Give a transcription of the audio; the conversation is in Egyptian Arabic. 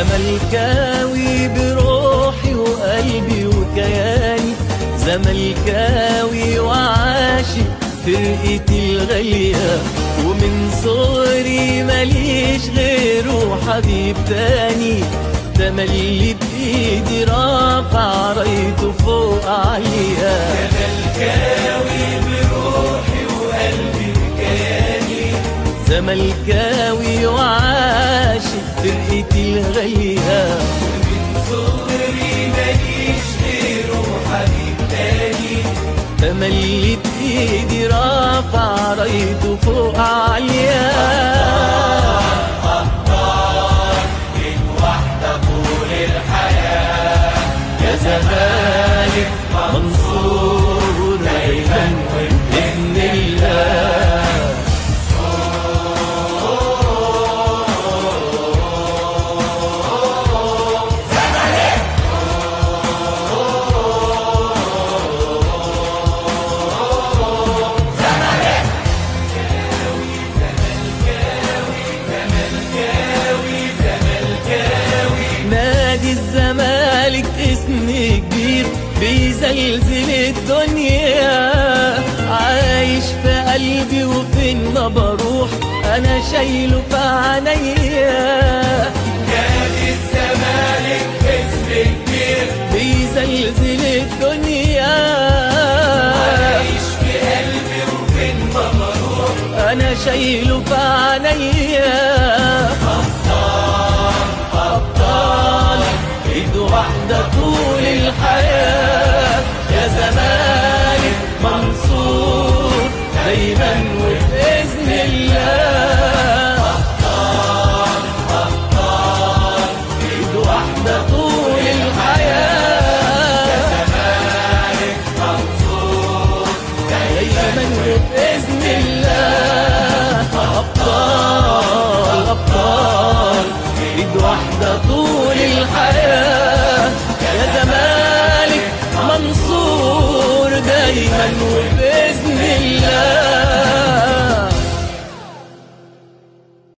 زملكاوي بروحي وقلبي وكياني زملكاوي وعاشق فرقتي الغالية ومن صغري ماليش غيره حبيب تاني تملي بإيدي رافع رايته فوق عليا زملكاوي بروحي وقلبي وكياني زملكاوي وعاشق فرقتي الغالية من صغري ماليش غيره حبيب تاني تملي بإيدي رافع رايته فوق عليا من واحدة طول الحياة يا زمالك منصور دايما بإذن الله نادي الزمالك اسم كبير بيزلزل الدنيا عايش في قلبي وفين ما بروح انا شايله في عينيا نادي الزمالك اسم كبير بيزلزل الدنيا عايش في قلبي وفين ما بروح انا شايله في عينيا